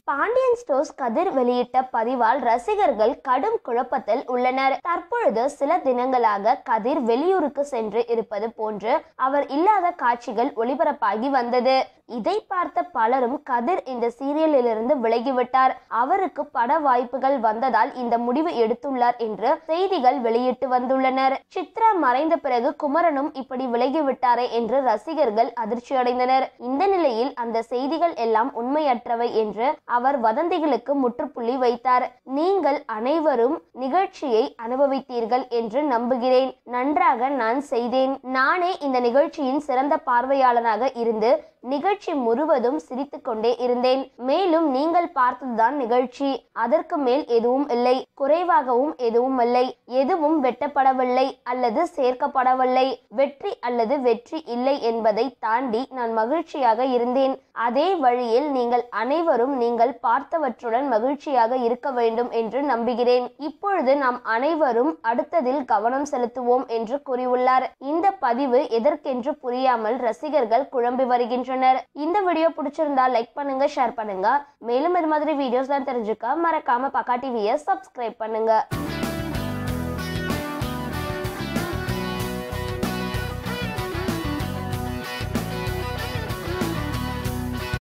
Pandian stores கதிர் வெளியிட்ட பதிவால் ரசிகர்கள் கடும் குழப்பத்தில் உள்ளனர் தற்பொழுது சில தினங்களாக கதிர் வெளியூருக்கு சென்று இருப்பது போன்று அவர் இல்லாத காட்சிகள் ஒளிபரப்பாகி வந்தது இதை பார்த்த பலரும் கதிர் இந்த சீரியலிலிருந்து விலகிவிட்டார் அவருக்கு பட வாய்ப்புகள் வந்ததால் இந்த முடிவு எடுத்துள்ளார் என்று செய்திகள் வெளியிட்டு வந்துள்ளனர் சித்ரா மறைந்த பிறகு குமரனும் இப்படி விலகிவிட்டாரே என்று ரசிகர்கள் அதிர்ச்சியடைந்தனர் இந்த நிலையில் அந்த செய்திகள் எல்லாம் உண்மையற்றவை என்று அவர் வதந்திகளுக்கு முற்றுப்புள்ளி வைத்தார் நீங்கள் அனைவரும் நிகழ்ச்சியை அனுபவித்தீர்கள் என்று நம்புகிறேன் நன்றாக நான் செய்தேன் நானே இந்த நிகழ்ச்சியின் சிறந்த பார்வையாளனாக இருந்து நிகழ்ச்சி முழுவதும் சிரித்துக் கொண்டே இருந்தேன் மேலும் நீங்கள் பார்த்ததுதான் நிகழ்ச்சி அதற்கு மேல் எதுவும் இல்லை குறைவாகவும் எதுவும் இல்லை எதுவும் வெட்டப்படவில்லை அல்லது சேர்க்கப்படவில்லை வெற்றி அல்லது வெற்றி இல்லை என்பதை தாண்டி நான் மகிழ்ச்சியாக இருந்தேன் அதே வழியில் நீங்கள் அனைவரும் நீங்கள் பார்த்தவற்றுடன் மகிழ்ச்சியாக இருக்க வேண்டும் என்று நம்புகிறேன் இப்பொழுது நாம் அனைவரும் அடுத்ததில் கவனம் செலுத்துவோம் என்று கூறியுள்ளார் இந்த பதிவு எதற்கென்று புரியாமல் ரசிகர்கள் குழம்பி வருகின்றனர் இந்த வீடியோ பிடிச்சிருந்தா லைக் பண்ணுங்க ஷேர் பண்ணுங்க மேலும் இது மாதிரி வீடியோஸ் தான் தெரிஞ்சுக்க மறக்காம பக்கா டிவியை சப்ஸ்கிரைப் பண்ணுங்க